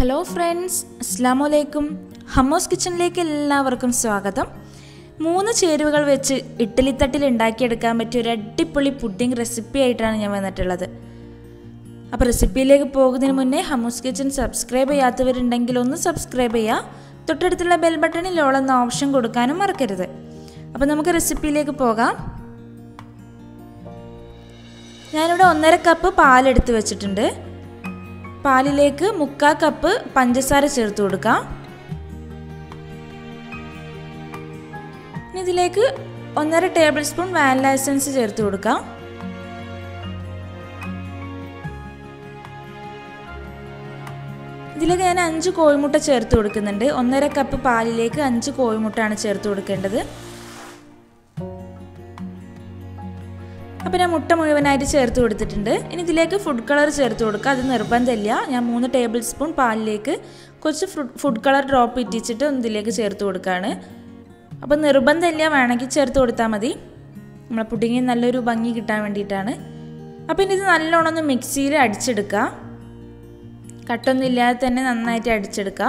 hello friends അസ്സാം വലൈക്കും ഹമ്മോസ് കിച്ചണിലേക്ക് എല്ലാവർക്കും സ്വാഗതം മൂന്ന് ചേരുവകൾ വെച്ച് ഇഡ്ഡലിത്തട്ടിൽ ഉണ്ടാക്കിയെടുക്കാൻ പറ്റിയ ഒരു അടിപൊളി പുഡിംഗ് റെസിപ്പി ആയിട്ടാണ് ഞാൻ വന്നിട്ടുള്ളത് അപ്പോൾ റെസിപ്പിയിലേക്ക് പോകുന്നതിന് മുന്നേ ഹമ്മൂസ് കിച്ചൺ സബ്സ്ക്രൈബ് ചെയ്യാത്തവരുണ്ടെങ്കിൽ ഒന്ന് സബ്സ്ക്രൈബ് ചെയ്യുക തൊട്ടടുത്തുള്ള ബെൽ ബട്ടണിൽ ഓളെന്ന ഓപ്ഷൻ കൊടുക്കാനും മറക്കരുത് അപ്പോൾ നമുക്ക് റെസിപ്പിയിലേക്ക് പോകാം ഞാനിവിടെ ഒന്നര കപ്പ് പാലെടുത്ത് വെച്ചിട്ടുണ്ട് പാലിലേക്ക് മുക്കാ കപ്പ് പഞ്ചസാര ചേർത്ത് കൊടുക്കാം ഇനി ഇതിലേക്ക് ഒന്നര ടേബിൾ സ്പൂൺ വാനില എസൻസ് ചേർത്ത് കൊടുക്കാം ഇതിലേക്ക് ഞാൻ അഞ്ച് കോഴിമുട്ട ചേർത്ത് കൊടുക്കുന്നുണ്ട് ഒന്നര കപ്പ് പാലിലേക്ക് അഞ്ച് കോഴിമുട്ടയാണ് ചേർത്ത് കൊടുക്കേണ്ടത് അപ്പോൾ ഞാൻ മുട്ട മുഴുവനായിട്ട് ചേർത്ത് കൊടുത്തിട്ടുണ്ട് ഇനി ഇതിലേക്ക് ഫുഡ് കളർ ചേർത്ത് കൊടുക്കുക അത് നിർബന്ധമില്ല ഞാൻ മൂന്ന് ടേബിൾ സ്പൂൺ പാലിലേക്ക് കുറച്ച് ഫുഡ് കളർ ഡ്രോപ്പ് ഇറ്റിച്ചിട്ട് ഒന്ന് ഇതിലേക്ക് ചേർത്ത് കൊടുക്കുകയാണ് അപ്പോൾ നിർബന്ധമില്ല വേണമെങ്കിൽ ചേർത്ത് കൊടുത്താൽ മതി നമ്മളെ പുഡിങ്ങിന് നല്ലൊരു ഭംഗി കിട്ടാൻ വേണ്ടിയിട്ടാണ് അപ്പോൾ ഇനി ഇത് നല്ലോണം ഒന്ന് മിക്സിയിൽ അടിച്ചെടുക്കുക കട്ടൊന്നും ഇല്ലാതെ തന്നെ നന്നായിട്ട് അടിച്ചെടുക്കുക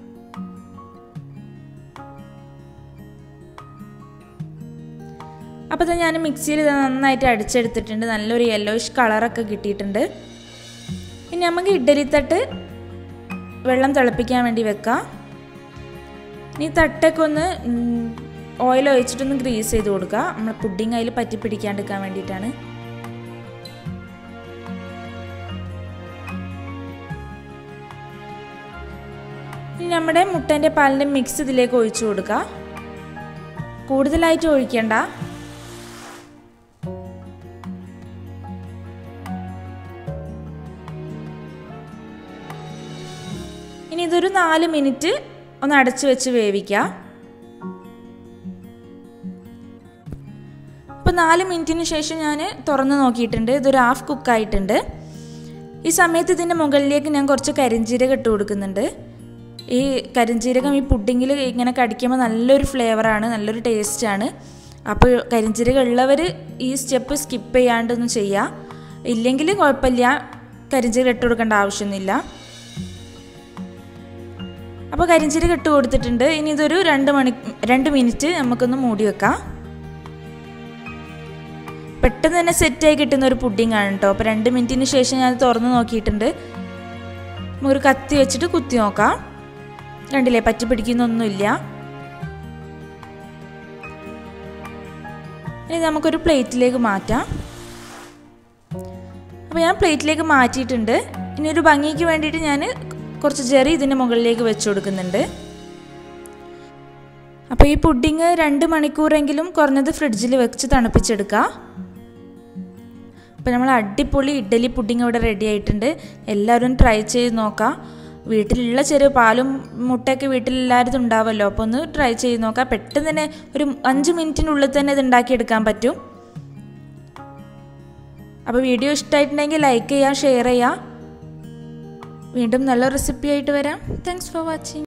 അപ്പോൾ ഇത് ഞാൻ മിക്സിയിൽ ഇത് നന്നായിട്ട് അടിച്ചെടുത്തിട്ടുണ്ട് നല്ലൊരു യെല്ലോയിഷ് കളറൊക്കെ കിട്ടിയിട്ടുണ്ട് ഇനി നമുക്ക് ഇഡ്ഡലിത്തട്ട് വെള്ളം തിളപ്പിക്കാൻ വേണ്ടി വെക്കാം ഇനി തട്ടൊക്കെ ഒന്ന് ഓയിൽ ഒഴിച്ചിട്ടൊന്ന് ഗ്രീസ് ചെയ്ത് കൊടുക്കുക നമ്മൾ പുഡിങ് അതിൽ പറ്റി പിടിക്കാണ്ടിരിക്കാൻ വേണ്ടിയിട്ടാണ് ഇനി നമ്മുടെ മുട്ടൻ്റെ പാലിൻ്റെ മിക്സ് ഇതിലേക്ക് ഒഴിച്ചു കൊടുക്കുക കൂടുതലായിട്ട് ഒഴിക്കേണ്ട ഇനി ഇതൊരു നാല് മിനിറ്റ് ഒന്ന് അടച്ചു വെച്ച് വേവിക്കാം അപ്പോൾ നാല് മിനിറ്റിന് ശേഷം ഞാൻ തുറന്ന് നോക്കിയിട്ടുണ്ട് ഇതൊരു ഹാഫ് കുക്കായിട്ടുണ്ട് ഈ സമയത്ത് ഇതിൻ്റെ മുകളിലേക്ക് ഞാൻ കുറച്ച് കരിഞ്ജീരകം ഇട്ട് കൊടുക്കുന്നുണ്ട് ഈ കരിഞ്ജീരകം ഈ പുഡിങ്ങിൽ ഇങ്ങനെ കടിക്കുമ്പോൾ നല്ലൊരു ഫ്ലേവറാണ് നല്ലൊരു ടേസ്റ്റാണ് അപ്പോൾ കരിഞ്ജീരകം ഉള്ളവർ ഈ സ്റ്റെപ്പ് സ്കിപ്പ് ചെയ്യാണ്ടൊന്നും ചെയ്യുക ഇല്ലെങ്കിൽ കുഴപ്പമില്ല കരിഞ്ജീരകം ഇട്ട് കൊടുക്കേണ്ട ആവശ്യമൊന്നുമില്ല അപ്പോൾ കരിഞ്ചീരകം ഇട്ട് കൊടുത്തിട്ടുണ്ട് ഇനി ഇതൊരു രണ്ട് മണി രണ്ട് മിനിറ്റ് നമുക്കൊന്ന് മൂടി വെക്കാം പെട്ടെന്ന് തന്നെ സെറ്റായി കിട്ടുന്ന ഒരു പുഡിംഗ് ആണ് കേട്ടോ അപ്പോൾ രണ്ട് മിനിറ്റിന് ശേഷം ഞാൻ തുറന്ന് നോക്കിയിട്ടുണ്ട് ഒരു കത്തി വെച്ചിട്ട് കുത്തി നോക്കാം കണ്ടില്ലേ പറ്റി പിടിക്കുന്നൊന്നുമില്ല ഇനി നമുക്കൊരു പ്ലേറ്റിലേക്ക് മാറ്റാം അപ്പോൾ ഞാൻ പ്ലേറ്റിലേക്ക് മാറ്റിയിട്ടുണ്ട് ഇനി ഒരു ഭംഗിക്ക് വേണ്ടിയിട്ട് ഞാൻ കുറച്ച് ജെറി ഇതിൻ്റെ മുകളിലേക്ക് വെച്ച് കൊടുക്കുന്നുണ്ട് അപ്പോൾ ഈ പുഡിങ് രണ്ട് മണിക്കൂറെങ്കിലും കുറഞ്ഞത് ഫ്രിഡ്ജിൽ വെച്ച് തണുപ്പിച്ചെടുക്കുക അപ്പോൾ നമ്മൾ അടിപൊളി ഇഡ്ഡലി പുഡിങ് ഇവിടെ റെഡി ആയിട്ടുണ്ട് എല്ലാവരും ട്രൈ ചെയ്ത് നോക്കാം വീട്ടിലുള്ള ചെറിയ പാലും മുട്ടയൊക്കെ വീട്ടിലെല്ലാവരും ഉണ്ടാവുമല്ലോ അപ്പോൾ ഒന്ന് ട്രൈ ചെയ്ത് നോക്കാം പെട്ടെന്ന് തന്നെ ഒരു അഞ്ച് മിനിറ്റിനുള്ളിൽ തന്നെ ഇത് ഉണ്ടാക്കിയെടുക്കാൻ പറ്റും അപ്പോൾ വീഡിയോ ഇഷ്ടമായിട്ടുണ്ടെങ്കിൽ ലൈക്ക് ചെയ്യുക ഷെയർ ചെയ്യുക വീണ്ടും നല്ല റെസിപ്പി ആയിട്ട് വരാം താങ്ക്സ് ഫോർ വാച്ചിങ്